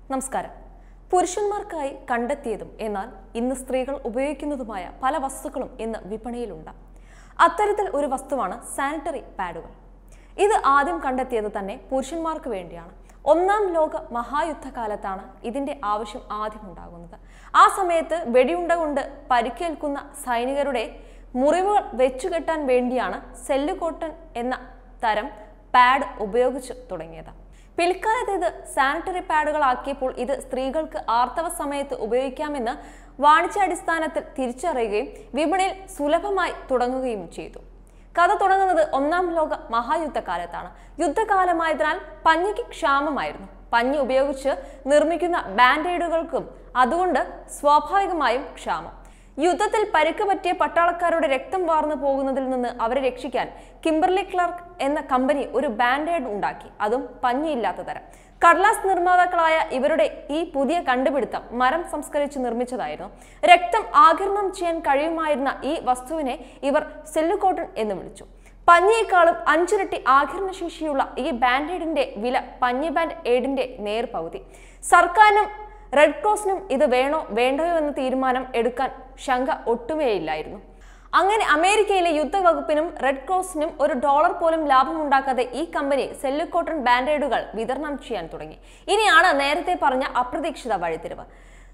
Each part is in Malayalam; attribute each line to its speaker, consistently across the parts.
Speaker 1: നമസ്കാരം പുരുഷന്മാർക്കായി കണ്ടെത്തിയതും എന്നാൽ ഇന്ന് സ്ത്രീകൾ ഉപയോഗിക്കുന്നതുമായ പല വസ്തുക്കളും ഇന്ന് വിപണിയിലുണ്ട് അത്തരത്തിൽ ഒരു വസ്തുവാണ് സാനിറ്ററി പാഡുകൾ ഇത് ആദ്യം കണ്ടെത്തിയത് തന്നെ പുരുഷന്മാർക്ക് വേണ്ടിയാണ് ഒന്നാം ലോക മഹായുദ്ധകാലത്താണ് ഇതിന്റെ ആവശ്യം ആദ്യം ഉണ്ടാകുന്നത് ആ സമയത്ത് വെടിയുണ്ട കൊണ്ട് പരിക്കേൽക്കുന്ന സൈനികരുടെ മുറിവുകൾ വെച്ചുകെട്ടാൻ വേണ്ടിയാണ് സെല്ല് കോട്ടൺ എന്ന തരം പാഡ് ഉപയോഗിച്ചു തുടങ്ങിയത് പിൽക്കാലത്ത് ഇത് സാനിറ്ററി പാഡുകളാക്കിയപ്പോൾ ഇത് സ്ത്രീകൾക്ക് ആർത്തവ സമയത്ത് ഉപയോഗിക്കാമെന്ന് വാണിജ്യാടിസ്ഥാനത്തിൽ തിരിച്ചറിയുകയും വിപണിയിൽ സുലഭമായി തുടങ്ങുകയും ചെയ്തു കഥ തുടങ്ങുന്നത് ഒന്നാം ലോക മഹായുദ്ധകാലത്താണ് യുദ്ധകാലമായതിനാൽ പഞ്ഞിക്ക് ക്ഷാമമായിരുന്നു പഞ്ഞി ഉപയോഗിച്ച് നിർമ്മിക്കുന്ന ബാൻഡേഡുകൾക്കും അതുകൊണ്ട് സ്വാഭാവികമായും ക്ഷാമം യുദ്ധത്തിൽ പരിക്ക് പറ്റിയ പട്ടാളക്കാരുടെ രക്തം വാർന്നു പോകുന്നതിൽ നിന്ന് അവരെ രക്ഷിക്കാൻ കിംബർലി ക്ലർക്ക് എന്ന കമ്പനി ഒരു ബാൻഡേഡ് ഉണ്ടാക്കി അതും പഞ്ഞിയില്ലാത്ത തരം കടലാസ് നിർമ്മാതാക്കളായ ഇവരുടെ ഈ പുതിയ കണ്ടുപിടുത്തം മരം സംസ്കരിച്ച് നിർമ്മിച്ചതായിരുന്നു രക്തം ആകിരണം ചെയ്യാൻ കഴിയുമായിരുന്ന ഈ വസ്തുവിനെ ഇവർ സെല്ലുകോട്ടൺ എന്ന് വിളിച്ചു പഞ്ഞിയേക്കാളും അഞ്ചിരട്ടി ആകിരണശേഷിയുള്ള ഈ ബാൻഡേഡിന്റെ വില പഞ്ഞി ബാൻഡ് എയ്ഡിന്റെ നേർപകുതി സർക്കാരിനും റെഡ് ക്രോസിനും ഇത് വേണോ വേണ്ടയോ എന്ന തീരുമാനം എടുക്കാൻ ശങ്ക ഒട്ടുമേയില്ലായിരുന്നു അങ്ങനെ അമേരിക്കയിലെ യുദ്ധവകുപ്പിനും റെഡ് ക്രോസിനും ഒരു ഡോളർ പോലും ലാഭമുണ്ടാക്കാതെ ഈ കമ്പനി സെല്ലുകോട്ടൺ ബാൻഡേഡുകൾ വിതരണം ചെയ്യാൻ തുടങ്ങി ഇനിയാണ് നേരത്തെ പറഞ്ഞ അപ്രതീക്ഷിത വഴിത്തിരിവ്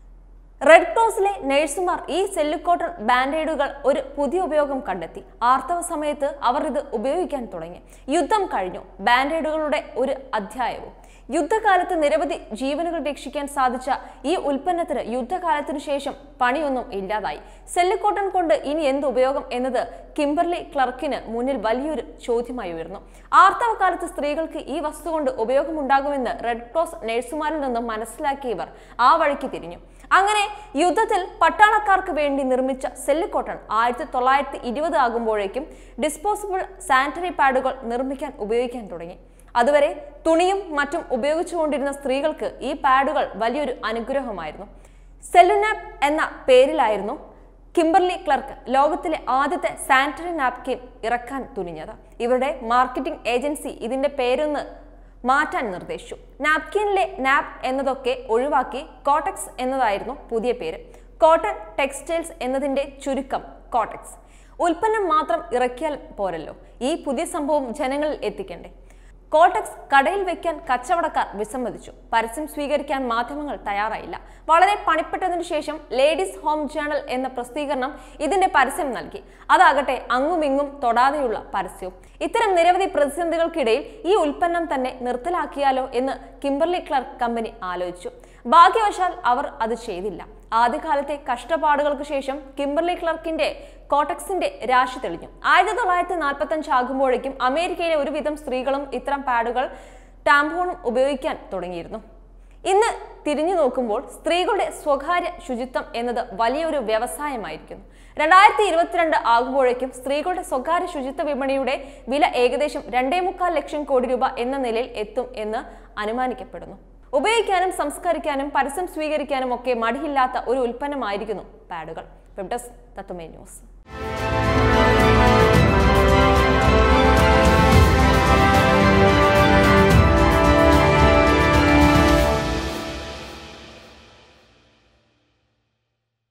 Speaker 1: റെഡ് ക്രോസിലെ നഴ്സുമാർ ഈ സെല്ലുകോട്ടൺ ബാൻഡേഡുകൾ ഒരു പുതിയ ഉപയോഗം കണ്ടെത്തി ആർത്തവ സമയത്ത് അവർ ഇത് ഉപയോഗിക്കാൻ തുടങ്ങി യുദ്ധം കഴിഞ്ഞു ബാൻഡേഡുകളുടെ ഒരു അധ്യായവും യുദ്ധകാലത്ത് നിരവധി ജീവനുകൾ രക്ഷിക്കാൻ സാധിച്ച ഈ ഉൽപ്പന്നത്തിന് യുദ്ധകാലത്തിനു ശേഷം പണിയൊന്നും ഇല്ലാതായി സെല്ലുകോട്ടൺ കൊണ്ട് ഇനി എന്ത് ഉപയോഗം എന്നത് കിംബർലി ക്ലർക്കിന് മുന്നിൽ വലിയൊരു ചോദ്യമായി ഉയർന്നു ആർത്തവ കാലത്ത് സ്ത്രീകൾക്ക് ഈ വസ്തു കൊണ്ട് ഉപയോഗമുണ്ടാകുമെന്ന് റെഡ് ക്രോസ് നഴ്സുമാരിൽ നിന്നും മനസ്സിലാക്കിയവർ ആ വഴിക്ക് തിരിഞ്ഞു അങ്ങനെ യുദ്ധത്തിൽ പട്ടാളക്കാർക്ക് വേണ്ടി നിർമ്മിച്ച സെല്ലുകോട്ടൺ ആയിരത്തി തൊള്ളായിരത്തി ഇരുപത് ആകുമ്പോഴേക്കും ഡിസ്പോസിബിൾ സാനിറ്ററി പാഡുകൾ നിർമ്മിക്കാൻ ഉപയോഗിക്കാൻ തുടങ്ങി അതുവരെ തുണിയും മറ്റും ഉപയോഗിച്ചുകൊണ്ടിരുന്ന സ്ത്രീകൾക്ക് ഈ പാഡുകൾ വലിയൊരു അനുഗ്രഹമായിരുന്നു സെല്ലുനാപ്പ് എന്ന പേരിലായിരുന്നു കിംബർലി ക്ലർക്ക് ലോകത്തിലെ ആദ്യത്തെ സാനിറ്ററി നാപ്കിൻ ഇറക്കാൻ തുനിഞ്ഞത് ഇവരുടെ മാർക്കറ്റിംഗ് ഏജൻസി ഇതിന്റെ പേരൊന്ന് മാറ്റാൻ നിർദ്ദേശിച്ചു നാപ്കിനിലെ നാപ്പ് എന്നതൊക്കെ ഒഴിവാക്കി കോട്ടക്സ് എന്നതായിരുന്നു പുതിയ പേര് കോട്ടൺ ടെക്സ്റ്റൈൽസ് എന്നതിന്റെ ചുരുക്കം കോട്ടക്സ് ഉൽപ്പന്നം മാത്രം ഇറക്കിയാൽ പോരല്ലോ ഈ പുതിയ സംഭവം ജനങ്ങളിൽ എത്തിക്കണ്ടേ കോട്ടക്സ് കടയിൽ വെക്കാൻ കച്ചവടക്കാർ വിസമ്മതിച്ചു പരസ്യം സ്വീകരിക്കാൻ മാധ്യമങ്ങൾ തയ്യാറായില്ല വളരെ പണിപ്പെട്ടതിനു ശേഷം ലേഡീസ് ഹോം ജേണൽ എന്ന പ്രസിദ്ധീകരണം ഇതിന്റെ പരസ്യം നൽകി അതാകട്ടെ അങ്ങുമിങ്ങും തൊടാതെയുള്ള പരസ്യവും ഇത്തരം നിരവധി പ്രതിസന്ധികൾക്കിടയിൽ ഈ ഉൽപ്പന്നം തന്നെ നിർത്തലാക്കിയാലോ എന്ന് കിംബർലി ക്ലർക്ക് കമ്പനി ആലോചിച്ചു ഭാഗ്യവശാൽ അവർ അത് ചെയ്തില്ല ആദ്യകാലത്തെ കഷ്ടപ്പാടുകൾക്ക് ശേഷം കിംബർലി ക്ലർക്കിന്റെ കോട്ടക്സിന്റെ രാശി തെളിഞ്ഞു ആയിരത്തി തൊള്ളായിരത്തി നാൽപ്പത്തി അഞ്ച് ആകുമ്പോഴേക്കും അമേരിക്കയിലെ ഒരുവിധം സ്ത്രീകളും ഇത്തരം പാഡുകൾ ടാംപോണും ഉപയോഗിക്കാൻ തുടങ്ങിയിരുന്നു ഇന്ന് തിരിഞ്ഞു നോക്കുമ്പോൾ സ്ത്രീകളുടെ സ്വകാര്യ ശുചിത്വം എന്നത് വലിയൊരു വ്യവസായമായിരിക്കുന്നു രണ്ടായിരത്തി ഇരുപത്തിരണ്ട് ആകുമ്പോഴേക്കും സ്ത്രീകളുടെ സ്വകാര്യ ശുചിത്വ വിപണിയുടെ വില ഏകദേശം രണ്ടേ മുക്കാൽ ലക്ഷം കോടി രൂപ എന്ന നിലയിൽ എത്തും എന്ന് അനുമാനിക്കപ്പെടുന്നു ഉപയോഗിക്കാനും സംസ്കരിക്കാനും പരസ്യം സ്വീകരിക്കാനും ഒക്കെ മടിയില്ലാത്ത ഒരു ഉൽപ്പന്നമായിരിക്കുന്നു പാഡുകൾ വെബ് ഡെസ്ക് തത്വമേ ന്യൂസ്